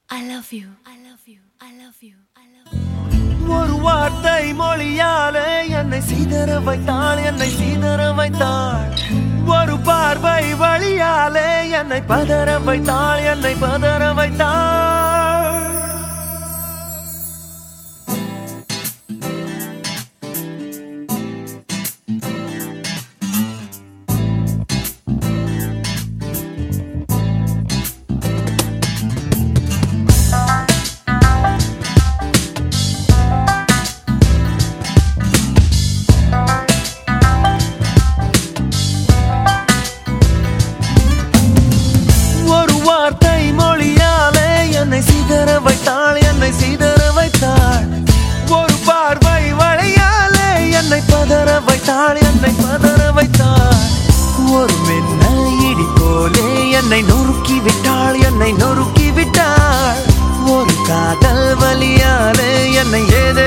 I love you. I love you. I love you. I love you. ஒரு வார்த்தை மொழியாலே என்னை சீதற வைத்தாள் என்னை சீதற வைத்தாள் ஒரு பார்வை வழியாலே என்னை பதற வைத்தாள் என்னை பதற வைத்தாள் ஒரு வார்த்தை மொழியாலே என்னை சீதற வைத்தாள் என்னை சீதற வைத்தாள் ஒரு பார்வை வழியாலே என்னை பதற வைத்தாள் என்னை பதற வைத்தாள் ஒரு மின்னல் இடி போலே என்னை நொறுக்கி விட்டாள் என்னை நொறுக்கி விட்டாள் ஒரு காதல் வலியாலே என்னை ஏதே